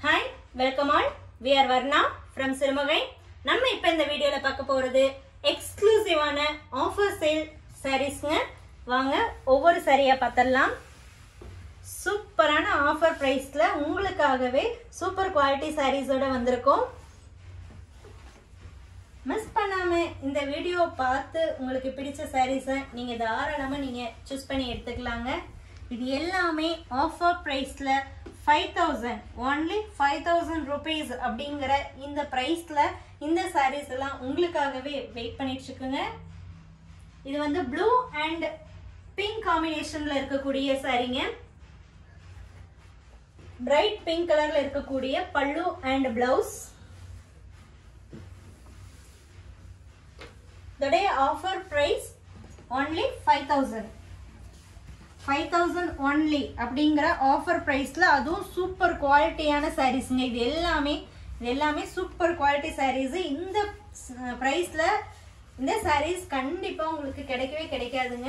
hi welcome all we are Varna from Sirumugai நம்ம இப்போ இந்த வீடியோவில் பார்க்க போகிறது எக்ஸ்க்ளூசிவான ஆஃபர் சேல் சாரீஸ்ங்க வாங்க ஒவ்வொரு சாரியாக பார்த்துடலாம் சூப்பரான ஆஃபர் ப்ரைஸில் உங்களுக்காகவே சூப்பர் குவாலிட்டி சாரீஸோட வந்திருக்கோம் மிஸ் பண்ணாம இந்த வீடியோ பார்த்து உங்களுக்கு பிடிச்ச சாரீஸை நீங்கள் தாராளமாக நீங்கள் சூஸ் பண்ணி எடுத்துக்கலாங்க இது எல்லாமே ஆஃபர் ப்ரைஸில் five thousand only five thousand rupees அப்படிங்கிற இந்த ப்ரைஸில் இந்த சாரீஸ் எல்லாம் உங்களுக்காகவே வெயிட் பண்ணிட்டு இருக்குங்க இது வந்து ப்ளூ அண்ட் பிங்க் காம்பினேஷனில் இருக்கக்கூடிய சாரீங்க பிரைட் பிங்க் கலரில் இருக்கக்கூடிய பல்லு அண்ட் பிளவுஸ் இதோடைய offer price only five thousand five thousand only அப்படிங்கிற ஆஃபர் ப்ரைஸில் அதுவும் சூப்பர் குவாலிட்டியான சாரீஸுங்க இது எல்லாமே இது எல்லாமே சூப்பர் குவாலிட்டி சாரீஸு இந்த ப்ரைஸில் இந்த சாரீஸ் கண்டிப்பாக உங்களுக்கு கிடைக்கவே கிடைக்காதுங்க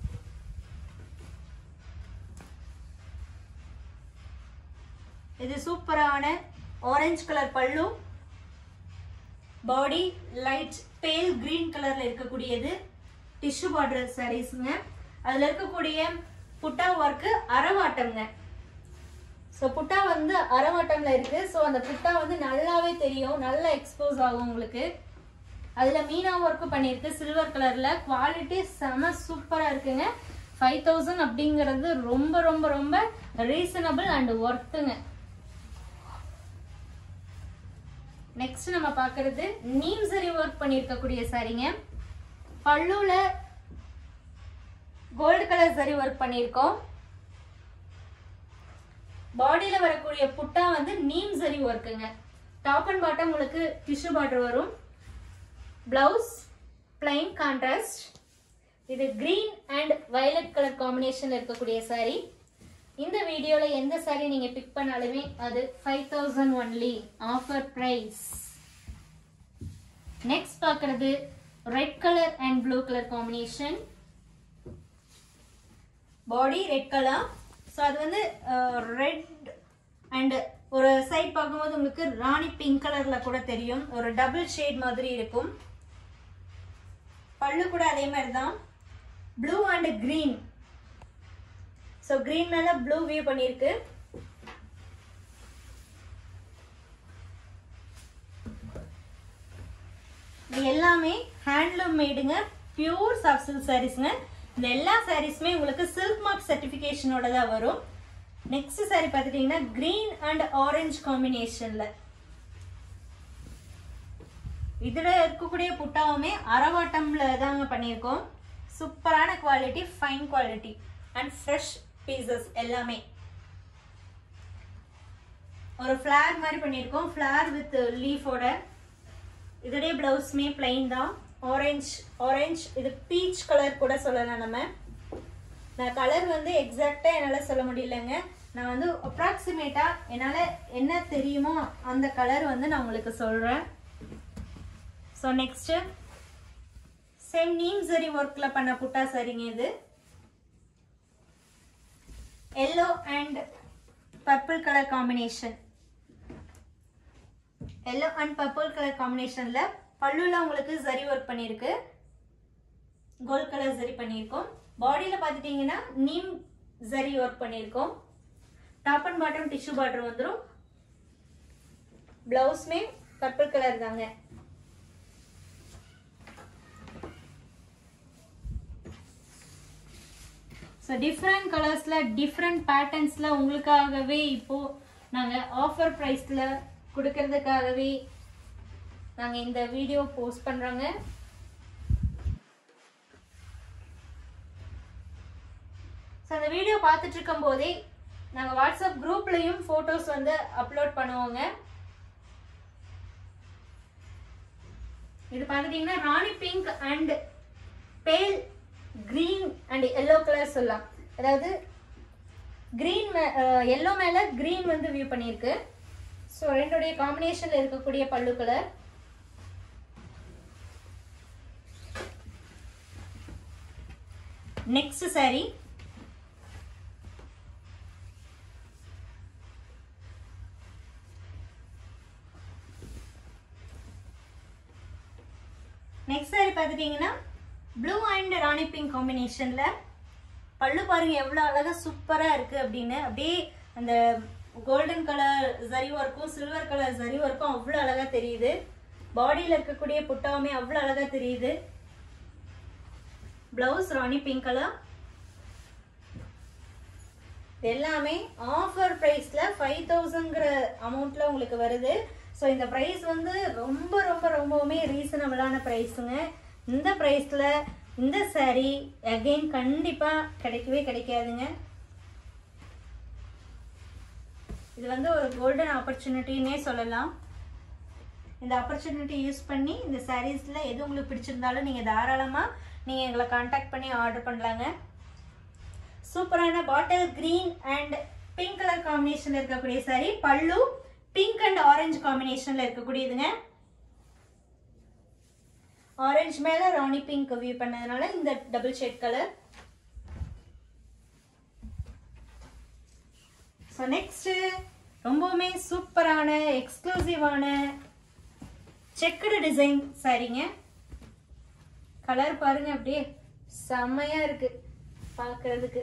இது சூப்பரான ஆரஞ்சு கலர் பல்லு பாடி லைட் பேல் கிரீன் கலர்ல இருக்கக்கூடியது டிஷ்யூ பார்டர் சாரீஸ்ங்க அதுல இருக்கக்கூடிய புட்டா ஒர்க்கு அரவாட்டம்ங்க ஸோ புட்டா வந்து அரவாட்டம்ல இருக்கு ஸோ அந்த புட்டா வந்து நல்லாவே தெரியும் நல்லா எக்ஸ்போஸ் ஆகும் உங்களுக்கு அதுல மீனா ஒர்க்கு பண்ணியிருக்கு சில்வர் கலர்ல குவாலிட்டி செம சூப்பரா இருக்குங்க ஃபைவ் தௌசண்ட் அப்படிங்கிறது ரொம்ப ரொம்ப ரொம்ப ரீசனபிள் அண்ட் ஒர்த்துங்க நெக்ஸ்ட் நம்ம பார்க்கறது நீம் சரி ஒர்க் பண்ணியிருக்கக்கூடிய சாரிங்க பல்லுல கோல்டு கலர் சரி ஒர்க் பண்ணியிருக்கோம் பாடியில வரக்கூடிய புட்டா வந்து நீம் சரி ஒர்க்குங்க டாப் அண்ட் பாட்டம் உங்களுக்கு டிஷ்யூ பார்டர் வரும் பிளவுஸ் பிளைன் கான்ட்ராஸ்ட் இது கிரீன் அண்ட் வயலட் கலர் காம்பினேஷன்ல இருக்கக்கூடிய சாரி இந்த வீடியோவில் எந்த சாரி நீங்கள் பிக் பண்ணாலுமே அது five thousand only offer price next பார்க்கறது red colour and blue colour combination body red colour so அது வந்து ரெட் அண்ட் ஒரு சைட் பார்க்கும்போது உங்களுக்கு ராணி பிங்க் கலரில் கூட தெரியும் ஒரு டபுள் ஷேட் மாதிரி இருக்கும் பல்லு கூட அதே மாதிரி தான் blue and green so green மேல ப்ளூ வியூ பண்ணியிருக்கு இது எல்லாமே ஹேண்ட்லூம் மேடுங்க பியூர் சாஃப்ட் சில்க் சாரீஸ்ங்க இந்த எல்லா சாரீஸுமே உங்களுக்கு சில்க் மார்க் சர்டிஃபிகேஷனோட தான் வரும் நெக்ஸ்ட் சாரி பார்த்துட்டீங்கன்னா கிரீன் அண்ட் ஆரஞ்சு காம்பினேஷன்ல இதுல இருக்கக்கூடிய புட்டாவுமே அரவாட்டம்ல தாங்க பண்ணியிருக்கோம் சூப்பரான quality fine quality and fresh pieces எல்லாமே ஒரு ஃப்ளார் மாதிரி பண்ணியிருக்கோம் ஃப்ளார் வித் லீஃபோட இதோடைய பிளவுஸ்மே பிளைன் தான் ஆரஞ்ச் ஆரஞ்ச் இது பீச் கலர் கூட சொல்லலாம் நம்ம நான் கலர் வந்து எக்ஸாக்டாக என்னால் சொல்ல முடியலங்க நான் வந்து அப்ராக்சிமேட்டாக என்னால் என்ன தெரியுமோ அந்த கலர் வந்து நான் உங்களுக்கு சொல்கிறேன் ஸோ நெக்ஸ்ட்டு சேம் நீம் சரி ஒர்க்கில் பண்ண புட்டா சரிங்க இது yellow and purple colour combination yellow and purple colour காம்பினேஷனில் பல்லுல உங்களுக்கு சரி ஒர்க் பண்ணியிருக்கு கோல்ட் கலர் சரி பண்ணியிருக்கோம் பாடியில் பார்த்துட்டிங்கன்னா நீம் சரி ஒர்க் பண்ணியிருக்கோம் top and bottom tissue border வந்துடும் பிளவுஸ்மே பர்பிள் கலர் தாங்க ஸோ டிஃப்ரெண்ட் கலர்ஸில் டிஃப்ரெண்ட் பேட்டர்ன்ஸில் உங்களுக்காகவே இப்போது நாங்கள் ஆஃபர் ப்ரைஸில் கொடுக்கறதுக்காகவே நாங்கள் இந்த வீடியோ போஸ்ட் பண்ணுறோங்க ஸோ அந்த வீடியோ பார்த்துட்டு இருக்கும் போதே நாங்கள் வாட்ஸ்அப் குரூப்லேயும் ஃபோட்டோஸ் வந்து அப்லோட் பண்ணுவோங்க இது பார்த்துட்டிங்கன்னா rani pink and pale green and yellow colour சொல்லலாம் அதாவது கிரீன் எல்லோ மேலே கிரீன் வந்து வியூ பண்ணியிருக்கு ஸோ ரெண்டுடைய காம்பினேஷனில் இருக்கக்கூடிய பல்லு colour next sorry next saree பார்த்துட்டிங்கன்னா ப்ளூ அண்ட் ராணி பிங்க் காம்பினேஷனில் பல்லு பாருங்க எவ்வளோ அழகா சூப்பராக இருக்குது அப்படின்னு அப்படியே அந்த கோல்டன் கலர் ஜரி ஒர்க்கும் சில்வர் கலர் ஜரி ஒர்க்கும் அவ்வளோ அழகாக தெரியுது பாடியில் இருக்கக்கூடிய புட்டாவுமே அவ்வளோ அழகாக தெரியுது ப்ளவுஸ் ராணி பிங்க் கலர் எல்லாமே ஆஃபர் ப்ரைஸில் ஃபைவ் தௌசண்ட்ங்கிற அமௌண்ட்டில் உங்களுக்கு வருது ஸோ இந்த ப்ரைஸ் வந்து ரொம்ப ரொம்ப ரொம்பவுமே ரீசனபிளான ப்ரைஸுங்க இந்த ப்ரைஸில் இந்த saree அகெயின் கண்டிப்பாக கிடைக்கவே கிடைக்காதுங்க இது வந்து ஒரு கோல்டன் ஆப்பர்ச்சுனிட்டின்னே சொல்லலாம் இந்த ஆப்பர்ச்சுனிட்டி யூஸ் பண்ணி இந்த சாரீஸில் எது உங்களுக்கு பிடிச்சிருந்தாலும் நீங்கள் தாராளமாக நீங்கள் எங்களை காண்டாக்ட் பண்ணி ஆர்டர் பண்ணலாங்க சூப்பரான bottle green and pink colour காம்பினேஷன்ல இருக்கக்கூடிய saree பல்லு பிங்க் அண்ட் ஆரஞ்சு காம்பினேஷன்ல இருக்கக்கூடியதுங்க ஆரஞ்சு மேல ராணி பிங்க் வியூ பண்ணதுனால இந்த double shade colour so next ரொம்பவுமே சூப்பரான எக்ஸ்க்ளூசிவான செக்குடு டிசைன் சாரீங்க கலர் பாருங்க அப்படியே செம்மையா இருக்கு பார்க்கிறதுக்கு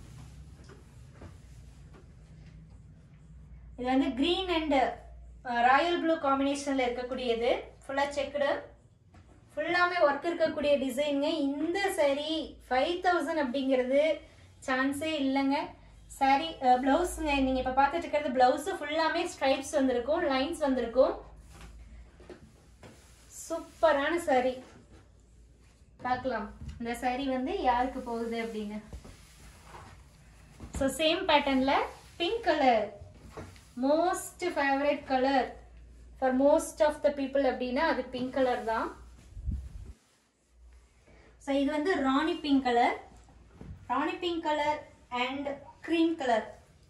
இது வந்து கிரீன் அண்ட் ராயல் ப்ளூ காம்பினேஷன்ல இருக்கக்கூடியது ஃபுல்லா செக்குடு ஃபுல்லாமே ஒர்க் இருக்கக்கூடிய டிசைனுங்க இந்த saree ஃபைவ் தௌசண்ட் அப்படிங்கிறது சான்ஸே இல்லைங்க சாரி பிளவுஸுங்க நீங்க இப்ப பார்த்துட்டு இருக்கிறது பிளவுஸ் ஃபுல்லாமே ஸ்ட்ரைப்ஸ் வந்திருக்கும் லைன்ஸ் வந்திருக்கும் சூப்பரான saree பார்க்கலாம் இந்த saree வந்து யாருக்கு போகுது அப்படின்னு ஸோ சேம் பேட்டர்ன்ல pink colour most favourite colour for most of the people அப்படின்னா அது பிங்க் கலர் தான் ஸோ இது வந்து rani pink colour rani pink colour and cream colour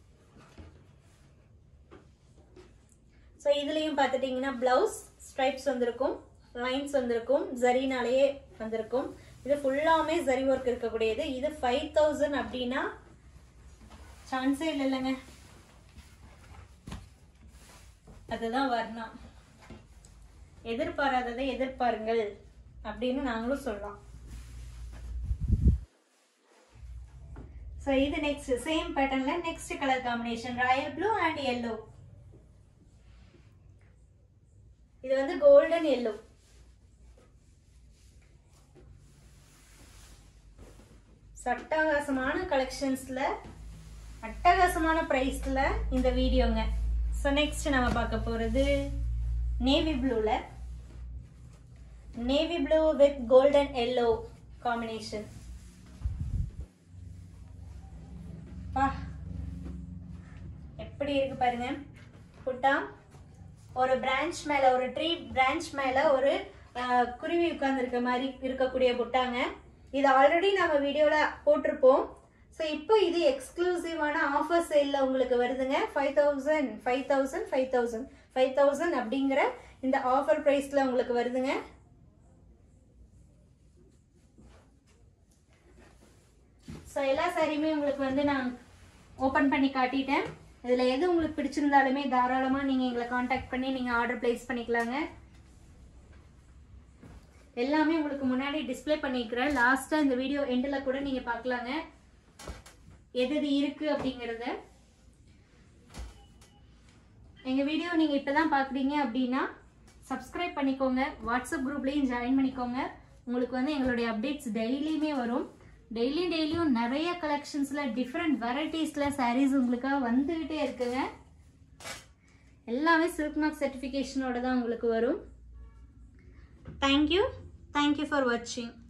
so இதுலேயும் பார்த்துட்டிங்கன்னா ப்ளவுஸ் ஸ்ட்ரைப்ஸ் வந்திருக்கும் லைன்ஸ் வந்திருக்கும் ஜரினாலேயே வந்திருக்கும் இது ஃபுல்லாமே ஜரி ஒர்க் இருக்கக்கூடியது இது ஃபைவ் தௌசண்ட் அப்படின்னா சான்ஸே இல்லை இல்லைங்க அதுதான் வர்ணம் எதிர்பாராததை எதிர்பாருங்கள் அப்படின்னு நாங்களும் சொல்லலாம் ஸோ இது நெக்ஸ்ட் சேம் பேட்டர்ன்ல next colour combination royal blue and yellow இது வந்து கோல்டன் எல்லோ அட்டகாசமான கலெக்ஷன்ஸ்ல அட்டகாசமான பிரைஸ்ல இந்த வீடியோங்க ஸோ நெக்ஸ்ட் நம்ம பார்க்க போறது நேவி ப்ளூல navy blue with golden yellow combination பா எப்படி இருக்கு பாருங்க புட்டா ஒரு பிரான்ச் மேல ஒரு ட்ரீ பிரான்ச் மேல ஒரு அஹ், குருவி உட்கார்ந்துருக்க மாதிரி இருக்கக்கூடிய புட்டாங்க இது ஆல்ரெடி நம்ம வீடியோல போட்டிருப்போம் ஸோ இப்போ இது எக்ஸ்க்ளூசிவான ஆஃபர் சேலில் உங்களுக்கு வருதுங்க five thousand five thousand five thousand five thousand அப்படிங்கிற இந்த ஆஃபர் ப்ரைஸில் உங்களுக்கு வருதுங்க ஸோ எல்லா சாரியுமே உங்களுக்கு வந்து நான் ஓப்பன் பண்ணி காட்டிட்டேன் இதில் எது உங்களுக்கு பிடிச்சிருந்தாலுமே தாராளமாக நீங்கள் எங்களை காண்டாக்ட் பண்ணி நீங்கள் ஆர்டர் ப்ளேஸ் பண்ணிக்கலாங்க எல்லாமே உங்களுக்கு முன்னாடி டிஸ்ப்ளே பண்ணிக்கிறேன் லாஸ்ட்டாக இந்த வீடியோ எண்டில் கூட நீங்கள் பார்க்கலாங்க எது எது இருக்குது அப்படிங்கிறத எங்கள் வீடியோ நீங்கள் இப்போ தான் பார்க்குறீங்க அப்படின்னா சப்ஸ்கிரைப் பண்ணிக்கோங்க வாட்ஸ்அப் குரூப்லேயும் ஜாயின் பண்ணிக்கோங்க உங்களுக்கு வந்து எங்களுடைய அப்டேட்ஸ் டெய்லியுமே வரும் டெய்லியும் டெய்லியும் நிறைய கலெக்ஷன்ஸில் டிஃப்ரெண்ட் வெரைட்டிஸில் சாரீஸ் உங்களுக்காக வந்துக்கிட்டே இருக்குங்க எல்லாமே சில்க் மார்க் சர்டிஃபிகேஷனோட தான் உங்களுக்கு வரும் தேங்க்யூ தேங்க்யூ ஃபார் வாட்சிங்